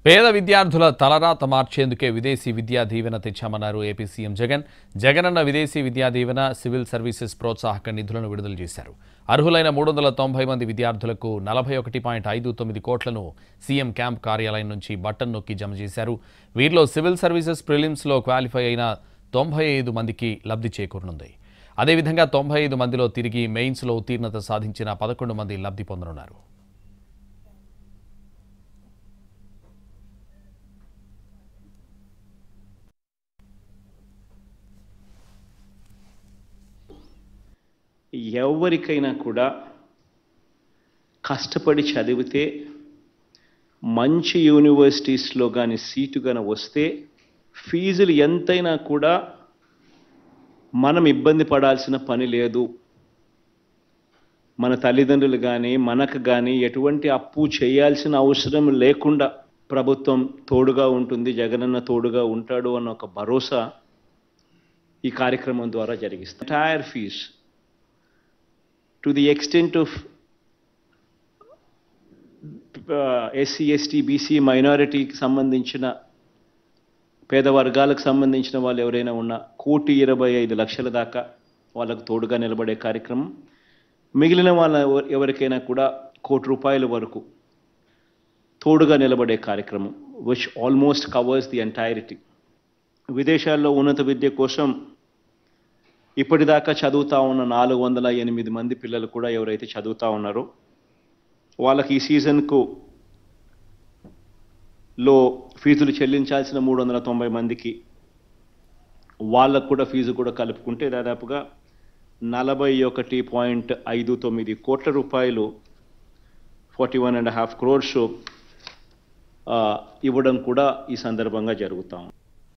పేద విద్యార్థుల తలరాత మార్చేందుకే విదేశీ విద్యా దీవెన తెచ్చామన్నారు ఏపీ సీఎం జగన్ జగనన్న విదేశీ విద్యా దీవెన సివిల్ సర్వీసెస్ ప్రోత్సాహక నిధులను విడుదల చేశారు అర్హులైన మూడు వందల తొంభై మంది విద్యార్థులకు నలభై ఒకటి పాయింట్ ఐదు తొమ్మిది కోట్లను సీఎం క్యాంప్ కార్యాలయం నుంచి బట్టన్ నొక్కి జమ చేశారు వీరిలో సివిల్ సర్వీసెస్ ప్రిలిమ్స్లో క్వాలిఫై అయిన తొంభై ఐదు మందికి లబ్ధి చేకూరనుంది అదేవిధంగా తొంభై ఐదు మందిలో తిరిగి మెయిన్స్లో ఉత్తీర్ణత సాధించిన పదకొండు మంది లబ్ధి పొందనున్నారు ఎవరికైనా కూడా కష్టపడి చదివితే మంచి యూనివర్సిటీస్లో కానీ సీటు కానీ వస్తే ఫీజులు ఎంతైనా కూడా మనం ఇబ్బంది పడాల్సిన పని లేదు మన తల్లిదండ్రులు కానీ మనకు కానీ ఎటువంటి అప్పు చేయాల్సిన అవసరం లేకుండా ప్రభుత్వం తోడుగా ఉంటుంది జగనన్న తోడుగా ఉంటాడు అన్న ఒక భరోసా ఈ కార్యక్రమం ద్వారా జరిగిస్తుంది entire fees to the extent of SC ST BC మైనారిటీకి సంబంధించిన పేద వర్గాలకు సంబంధించిన వాళ్ళు ఎవరైనా ఉన్నా కోటి ఇరవై ఐదు లక్షల దాకా వాళ్ళకు తోడుగా నిలబడే కార్యక్రమం మిగిలిన వాళ్ళ ఎవ- ఎవరికైనా కూడా కోటి రూపాయల వరకు తోడుగా నిలబడే కార్యక్రమం which almost covers the entirety విదేశాల్లో ఉన్నత విద్య కోసం ఇప్పటిదాకా చదువుతా ఉన్న నాలుగు వందల ఎనిమిది మంది పిల్లలు కూడా ఎవరైతే చదువుతా ఉన్నారో వాళ్ళకి ఈ సీజన్కు లో ఫీజులు చెల్లించాల్సిన మూడు వందల తొంభై మందికి వాళ్ళకు కూడా ఫీజు కూడా కలుపుకుంటే దాదాపుగా నలభై ఒకటి పాయింట్ ఐదు తొమ్మిది కోట్ల రూపాయలు forty one and half crores ఇవ్వడం కూడా ఈ సందర్భంగా జరుగుతాం